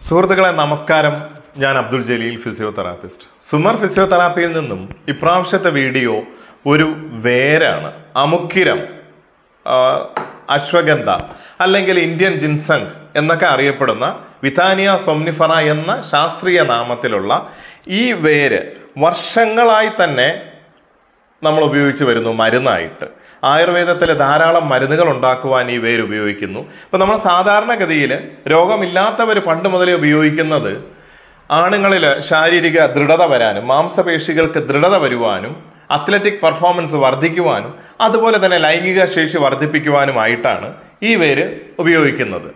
സുഹൃത്തുക്കളെ നമസ്കാരം ഞാൻ അബ്ദുൾ ജലീൽ ഫിസിയോതെറാപ്പിസ്റ്റ് സുമർ ഫിസിയോതെറാപ്പിയിൽ നിന്നും ഇപ്രാവശ്യത്തെ വീഡിയോ ഒരു വേരാണ് അമുക്കിരം ആ, അശ്വഗന്ധ അല്ലെങ്കിൽ ഇന്ത്യൻ ജിൻസങ് എന്നൊക്കെ അറിയപ്പെടുന്ന വിതാനിയ സൊംനിഫറ എന്ന ശാസ്ത്രീയ നാമത്തിലുള്ള ഈ വേര് വർഷങ്ങളായി തന്നെ നമ്മൾ ഉപയോഗിച്ച് വരുന്നു മരുന്നായിട്ട് ആയുർവേദത്തിൽ ധാരാളം മരുന്നുകൾ ഉണ്ടാക്കുവാൻ ഈ വേര് ഉപയോഗിക്കുന്നു ഇപ്പം നമ്മൾ സാധാരണഗതിയിൽ രോഗമില്ലാത്തവർ പണ്ട് മുതലേ ഉപയോഗിക്കുന്നത് ആണുങ്ങളിൽ ശാരീരിക ദൃഢത വരാനും മാംസപേശികൾക്ക് ദൃഢത വരുവാനും അത്ലറ്റിക് പെർഫോമൻസ് വർദ്ധിക്കുവാനും അതുപോലെ തന്നെ ലൈംഗിക ശേഷി വർദ്ധിപ്പിക്കുവാനുമായിട്ടാണ് ഈ വേര് ഉപയോഗിക്കുന്നത്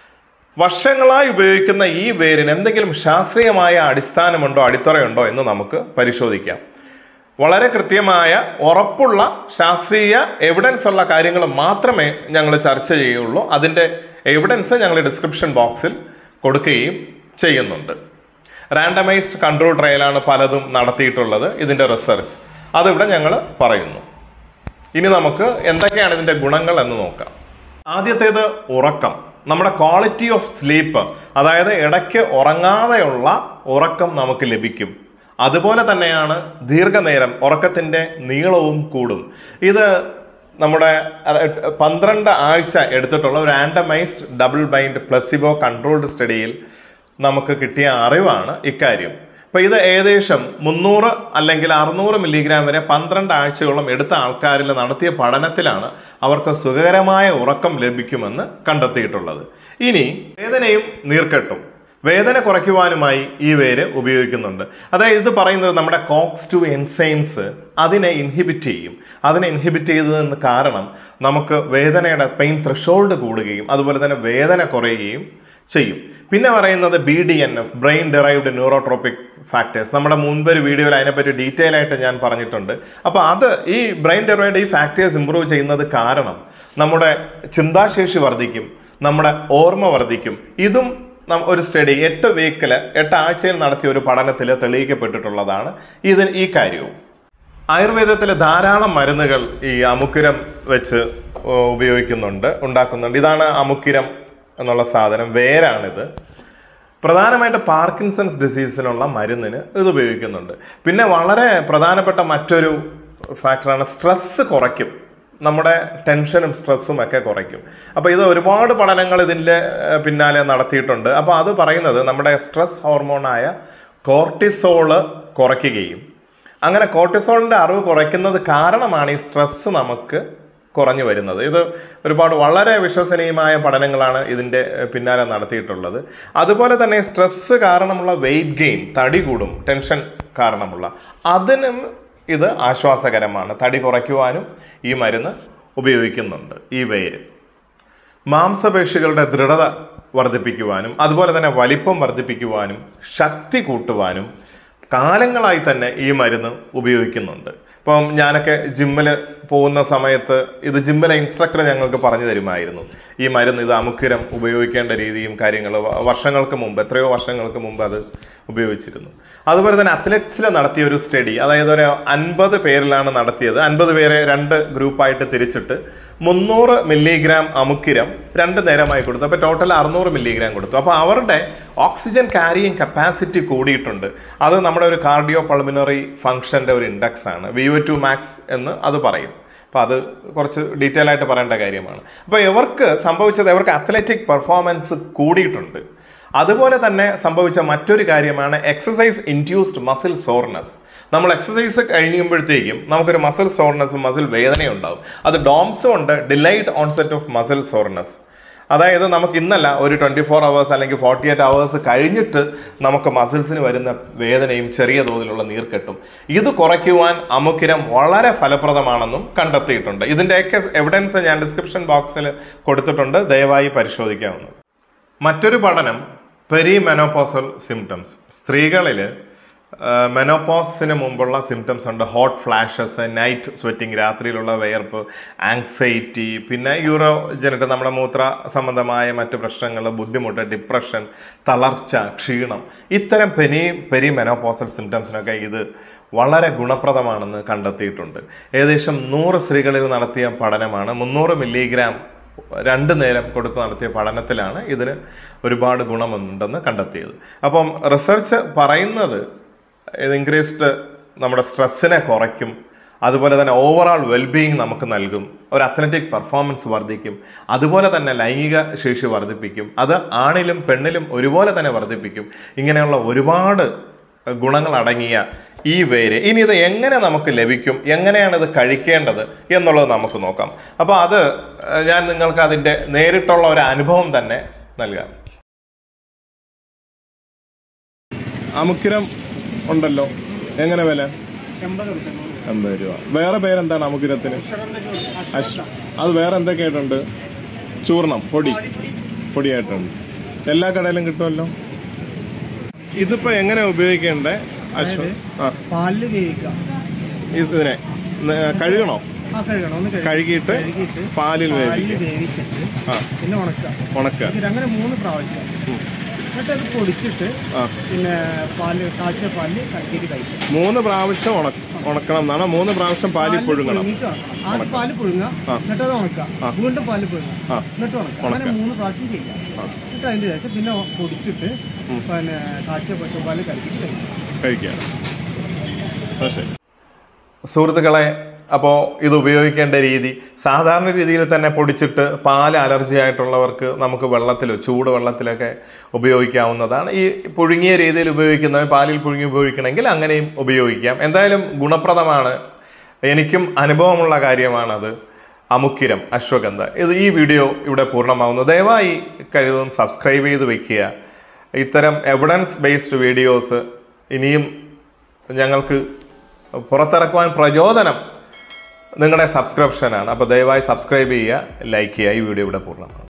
വർഷങ്ങളായി ഉപയോഗിക്കുന്ന ഈ വേരിന് എന്തെങ്കിലും ശാസ്ത്രീയമായ അടിസ്ഥാനമുണ്ടോ അടിത്തറയുണ്ടോ എന്ന് നമുക്ക് പരിശോധിക്കാം വളരെ കൃത്യമായ ഉറപ്പുള്ള ശാസ്ത്രീയ എവിഡൻസ് ഉള്ള കാര്യങ്ങൾ മാത്രമേ ഞങ്ങൾ ചർച്ച ചെയ്യുള്ളൂ അതിൻ്റെ എവിഡൻസ് ഞങ്ങൾ ഡിസ്ക്രിപ്ഷൻ ബോക്സിൽ കൊടുക്കുകയും ചെയ്യുന്നുണ്ട് റാൻഡമൈസ്ഡ് കൺട്രോൾ ട്രയലാണ് പലതും നടത്തിയിട്ടുള്ളത് ഇതിൻ്റെ റിസർച്ച് അതിവിടെ ഞങ്ങൾ പറയുന്നു ഇനി നമുക്ക് എന്തൊക്കെയാണ് ഇതിൻ്റെ ഗുണങ്ങൾ എന്ന് നോക്കാം ആദ്യത്തേത് ഉറക്കം നമ്മുടെ ക്വാളിറ്റി ഓഫ് സ്ലീപ്പ് അതായത് ഇടയ്ക്ക് ഉറങ്ങാതെയുള്ള ഉറക്കം നമുക്ക് ലഭിക്കും അതുപോലെ തന്നെയാണ് ദീർഘനേരം ഉറക്കത്തിൻ്റെ നീളവും കൂടും ഇത് നമ്മുടെ അഹ്, പന്ത്രണ്ട് ആഴ്ച എടുത്തിട്ടുള്ള ഒരു randomised double blind placebo controlled സ്റ്റഡിയിൽ നമുക്ക് കിട്ടിയ അറിവാണ് ഇക്കാര്യം അപ്പോൾ ഇത് ഏകദേശം മുന്നൂറ് അല്ലെങ്കിൽ അറുന്നൂറ് മില്ലിഗ്രാം വരെ പന്ത്രണ്ട് ആഴ്ചയോളം എടുത്ത ആൾക്കാരിൽ നടത്തിയ പഠനത്തിലാണ് അവർക്ക് സുഖകരമായ ഉറക്കം ലഭിക്കുമെന്ന് കണ്ടെത്തിയിട്ടുള്ളത് ഇനി വേദനയും നീർക്കെട്ടും വേദന കുറയ്ക്കുവാനുമായി ഈ വേര് ഉപയോഗിക്കുന്നുണ്ട് അതായത് ഇത് പറയുന്നത് നമ്മുടെ കോക്സ് ടു എൻസൈംസ് അതിനെ ഇൻഹിബിറ്റ് ചെയ്യും അതിനെ ഇൻഹിബിറ്റ് ചെയ്തതെന്ന് കാരണം നമുക്ക് വേദനയുടെ പെയിൻ ത്രഷോൾഡ് കൂടുകയും അതുപോലെ തന്നെ വേദന കുറയുകയും ചെയ്യും പിന്നെ പറയുന്നത് B D N F brain derived neurotrophic factors നമ്മുടെ മുൻപ് ഒരു വീഡിയോയിൽ അതിനെപ്പറ്റി ഡീറ്റെയിൽ ആയിട്ട് ഞാൻ പറഞ്ഞിട്ടുണ്ട് അപ്പോൾ അത് ഈ ബ്രെയിൻ ഡെറൈവ്ഡ് ഈ ഫാക്ടേഴ്സ് ഇമ്പ്രൂവ് ചെയ്യുന്നത് കാരണം നമ്മുടെ ചിന്താശേഷി വർദ്ധിക്കും നമ്മുടെ ഓർമ്മ വർദ്ധിക്കും ഇതും നം- ഒരു സ്റ്റഡി എട്ട് വീക്കിൽ എട്ട് ആഴ്ചയിൽ നടത്തിയ ഒരു പഠനത്തിൽ തെളിയിക്കപ്പെട്ടിട്ടുള്ളതാണ് ഇതിന് ഈ കാര്യവും ആയുർവേദത്തിൽ ധാരാളം മരുന്നുകൾ ഈ അമുക്കുരം വെച്ച് ഓ, ഉപയോഗിക്കുന്നുണ്ട് ഉണ്ടാക്കുന്നുണ്ട് ഇതാണ് അമുക്കിരം എന്നുള്ള സാധനം വേരാണിത് പ്രധാനമായിട്ട് പാർക്കിൻസൺസ് ഡിസീസിനുള്ള മരുന്നിന് ഇത് ഉപയോഗിക്കുന്നുണ്ട് പിന്നെ വളരെ പ്രധാനപ്പെട്ട മറ്റൊരു ഫാക്ടറാണ് സ്ട്രെസ്സ് കുറയ്ക്കും നമ്മുടെ ടെൻഷനും സ്ട്രെസ്സും ഒക്കെ കുറയ്ക്കും അപ്പോൾ ഇത് ഒരുപാട് പഠനങ്ങൾ ഇതിൻ്റെ ഏഹ്, പിന്നാലെ നടത്തിയിട്ടുണ്ട് അപ്പോൾ അത് പറയുന്നത് നമ്മുടെ സ്ട്രെസ് ഹോർമോണായ കോർട്ടിസോള് കുറയ്ക്കുകയും അങ്ങനെ കോർട്ടിസോളിൻ്റെ അറിവ് കുറയ്ക്കുന്നത് കാരണമാണ് ഈ സ്ട്രെസ്സ് നമുക്ക് കുറഞ്ഞു വരുന്നത് ഇത് ഒരുപാട് വളരെ വിശ്വസനീയമായ പഠനങ്ങളാണ് ഇതിൻ്റെ ഏഹ്, പിന്നാലെ നടത്തിയിട്ടുള്ളത് അതുപോലെ തന്നെ സ്ട്രെസ്സ് കാരണമുള്ള വെയിറ്റ് ഗെയിൻ തടി കൂടും ടെൻഷൻ കാരണമുള്ള അതിനും ഇത് ആശ്വാസകരമാണ് തടി കുറയ്ക്കുവാനും ഈ മരുന്ന് ഉപയോഗിക്കുന്നുണ്ട് ഈ വേര് മാംസപേശികളുടെ ദൃഢത വർദ്ധിപ്പിക്കുവാനും അതുപോലെ തന്നെ വലിപ്പം വർദ്ധിപ്പിക്കുവാനും ശക്തി കൂട്ടുവാനും കാലങ്ങളായി തന്നെ ഈ മരുന്ന് ഉപയോഗിക്കുന്നുണ്ട് ഇപ്പം ഞാനൊക്കെ ജിമ്മിൽ പോകുന്ന സമയത്ത് ഇത് ജിമ്മിലെ ഇൻസ്ട്രക്ടർ ഞങ്ങൾക്ക് പറഞ്ഞു തരുമായിരുന്നു ഈ മരുന്ന് ഇത് അമുക്കിരം ഉപയോഗിക്കേണ്ട രീതിയും കാര്യങ്ങൾ വർഷങ്ങൾക്ക് മുമ്പ് എത്രയോ വർഷങ്ങൾക്ക് മുമ്പ് അത് ഉപയോഗിച്ചിരുന്നു അതുപോലെ തന്നെ അത്ലറ്റ്സിൽ നടത്തിയ ഒരു സ്റ്റഡി അതായത് ഒരു അൻപത് പേരിലാണ് നടത്തിയത് അൻപത് പേരെ രണ്ട് ഗ്രൂപ്പായിട്ട് തിരിച്ചിട്ട് മുന്നൂറ് മില്ലിഗ്രാം അമുക്കിരം രണ്ട് നേരമായി കൊടുത്തു അപ്പോൾ ടോട്ടൽ അറുന്നൂറ് മില്ലിഗ്രാം കൊടുത്തു അപ്പോൾ അവരുടെ ഓക്സിജൻ ക്യാരിയിങ് കപ്പാസിറ്റി കൂടിയിട്ടുണ്ട് അത് നമ്മുടെ ഒരു കാർഡിയോ പൾമിനറി ഫംഗ്ഷൻ്റെ ഒരു ഇൻഡെക്സ് ആണ് വി ഒ ടു മാക്സ് എന്ന് അത് പറയും അപ്പോൾ അത് കുറച്ച് ഡീറ്റെയിൽ ആയിട്ട് പറയേണ്ട കാര്യമാണ് അപ്പോൾ ഇവർക്ക് സംഭവിച്ചത് ഇവർക്ക് അത്ലറ്റിക് പെർഫോമൻസ് കൂടിയിട്ടുണ്ട് അതുപോലെ തന്നെ സംഭവിച്ച മറ്റൊരു കാര്യമാണ് എക്സസൈസ് ഇൻഡ്യൂസ്ഡ് മസിൽ സോർനെസ് നമ്മൾ എക്സസൈസ് കഴിയുമ്പോഴത്തേക്കും നമുക്കൊരു മസിൽ സോർനെസ്സും മസിൽ വേദനയും ഉണ്ടാവും അത് ഡോംസും ഉണ്ട് delayed onset of muscle soreness അതായത് നമുക്ക് ഇന്നല്ല ഒരു ട്വൻറ്റി ഫോർ അവേഴ്സ് അല്ലെങ്കിൽ ഫോർട്ടി എയ്റ്റ് അവേഴ്സ് കഴിഞ്ഞിട്ട് നമുക്ക് മസിൽസിന് വരുന്ന വേദനയും ചെറിയ തോതിലുള്ള നീർക്കെട്ടും ഇത് കുറയ്ക്കുവാൻ അമുക്കിരം വളരെ ഫലപ്രദമാണെന്നും കണ്ടെത്തിയിട്ടുണ്ട് ഇതിൻ്റെയൊക്കെ എവിഡൻസ് ഞാൻ ഡിസ്ക്രിപ്ഷൻ ബോക്സിൽ കൊടുത്തിട്ടുണ്ട് ദയവായി പരിശോധിക്കാവുന്നത് മറ്റൊരു പഠനം പെരി മെനോപോസൽ സിംറ്റംസ് സ്ത്രീകളിൽ മെനോപോസിന് മുമ്പുള്ള സിംറ്റംസ് ഉണ്ട് ഹോട്ട് ഫ്ലാഷസ് നൈറ്റ് സ്വെറ്റിംഗ് രാത്രിയിലുള്ള വിയർപ്പ് ആങ്സൈറ്റി പിന്നെ യൂറോ ജനറ്റ് നമ്മുടെ മൂത്ര സംബന്ധമായ മറ്റ് പ്രശ്നങ്ങൾ ബുദ്ധിമുട്ട് ഡിപ്രഷൻ തളർച്ച ക്ഷീണം ഇത്തരം പെരി പെരി മെനോപോസൽ സിംറ്റംസിനൊക്കെ ഇത് വളരെ ഗുണപ്രദമാണെന്ന് കണ്ടെത്തിയിട്ടുണ്ട് ഏകദേശം നൂറ് സ്ത്രീകളിൽ നടത്തിയ പഠനമാണ് മുന്നൂറ് മില്ലിഗ്രാം രണ്ട് നേരം കൊടുത്ത് നടത്തിയ പഠനത്തിലാണ് ഇതിന് ഒരുപാട് ഗുണമുണ്ടെന്ന് കണ്ടെത്തിയത് അപ്പം റിസർച്ച് പറയുന്നത് ഇത് ഇൻക്രീസ്ഡ് നമ്മുടെ സ്ട്രെസ്സിനെ കുറയ്ക്കും അതുപോലെ തന്നെ ഓവറാൾ വെൽബീയിങ് നമുക്ക് നൽകും ഒരു അത്ലറ്റിക് പെർഫോമൻസ് വർദ്ധിക്കും അതുപോലെ തന്നെ ലൈംഗിക ശേഷി വർദ്ധിപ്പിക്കും അത് ആണിലും പെണ്ണിലും ഒരുപോലെ തന്നെ വർദ്ധിപ്പിക്കും ഇങ്ങനെയുള്ള ഒരുപാട് ഗുണങ്ങൾ അടങ്ങിയ ഈ വേര് ഇനി ഇത് എങ്ങനെ നമുക്ക് ലഭിക്കും എങ്ങനെയാണ് ഇത് കഴിക്കേണ്ടത് എന്നുള്ളത് നമുക്ക് നോക്കാം അപ്പോൾ അത് ഏഹ്, ഞാൻ നിങ്ങൾക്ക് അതിൻ്റെ നേരിട്ടുള്ള ഒരു അനുഭവം തന്നെ നൽകാം അമുക്കിരം ഉണ്ടല്ലോ എങ്ങനെ വില അമ്പത് രൂപ വേറെ പേരെന്താണ് അമുക്കിരത്തിന് അശ് അത് വേറെ എന്തൊക്കെയായിട്ടുണ്ട് ചൂർണം പൊടി പൊടിയായിട്ടുണ്ട് എല്ലാ കടയിലും കിട്ടുമല്ലോ ഇതിപ്പോ എങ്ങനെ ഉപയോഗിക്കേണ്ടേ അശ്വ ആ പാലില് വേവിക്കുക ഈ ഇതിനെ ന- കഴുകണോ ആ കഴുകണം ഒന്ന് കഴുകി കഴുകിയിട്ട് കഴുകിയിട്ട് പാലിൽ വേവിക്കും പാലില് വേവിച്ചിട്ട് ആ പിന്നെ ഉണക്കുക ഉണക്കുക ഇത് അങ്ങനെ മൂന്ന് പ്രാവശ്യം എന്നിട്ട് അത് പൊടിച്ചിട്ട് ആ പിന്നെ പാല് കാച്ചിയ പാലില് കലക്കിയിട്ട് കഴിക്കുക മൂന്ന് പ്രാവശ്യം ഉണ ഉണക്കണം എന്നാണ് മൂന്ന് പ്രാവശ്യം പാലിൽ പുഴുങ്ങണം പുഴുങ്ങിയിട്ട് ഉണക്കണം ആദ്യം പാല് പുഴുങ്ങുക എന്നിട്ട് അത് ഉണക്കുക വീണ്ടും പാല് പുഴുങ്ങുക ആ. എന്നിട്ട് ഉണക്കുക അങ്ങനെ മൂന്ന് പ്രാവശ്യം ചെയ്യാം എന്നിട്ട് അതിന്റെ ശേഷം പിന്നെ പൊടിച്ചിട്ട് പിന്നെ കാച്ചിയ പശുപാല് കലക്കിയിട്ട് കഴിക്കുക കഴിക്കുക അത് ശരി സുഹൃത്തുക്കളെ അപ്പോൾ ഇത് ഉപയോഗിക്കേണ്ട രീതി സാധാരണ രീതിയിൽ തന്നെ പൊടിച്ചിട്ട് പാൽ അലർജി ആയിട്ടുള്ളവർക്ക് നമുക്ക് വെള്ളത്തിലോ ചൂട് വെള്ളത്തിലൊക്കെ ഉപയോഗിക്കാവുന്നതാണ് ഈ പുഴുങ്ങിയ രീതിയിൽ ഉപയോഗിക്കുന്നവർ പാലിൽ പുഴുങ്ങി ഉപയോഗിക്കണമെങ്കിൽ അങ്ങനെയും ഉപയോഗിക്കാം എന്തായാലും ഗുണപ്രദമാണ് എനിക്കും അനുഭവമുള്ള കാര്യമാണത് അമുക്കിരം അശ്വഗന്ധ ഇത് ഈ വീഡിയോ ഇവിടെ പൂർണ്ണമാവുന്നു ദയവായി കഴിവതും സബ്സ്ക്രൈബ് ചെയ്ത് വെക്കുക ഇത്തരം എവിഡൻസ് ബേസ്ഡ് വീഡിയോസ് ഇനിയും ഞങ്ങൾക്ക് പുറത്തിറക്കുവാൻ പ്രചോദനം നിങ്ങളുടെ സബ്സ്ക്രിപ്ഷനാണ് അപ്പോൾ ദയവായി സബ്സ്ക്രൈബ് ചെയ്യുക ലൈക്ക് ചെയ്യുക ഈ വീഡിയോ ഇവിടെ പൂർണ്ണമാണ്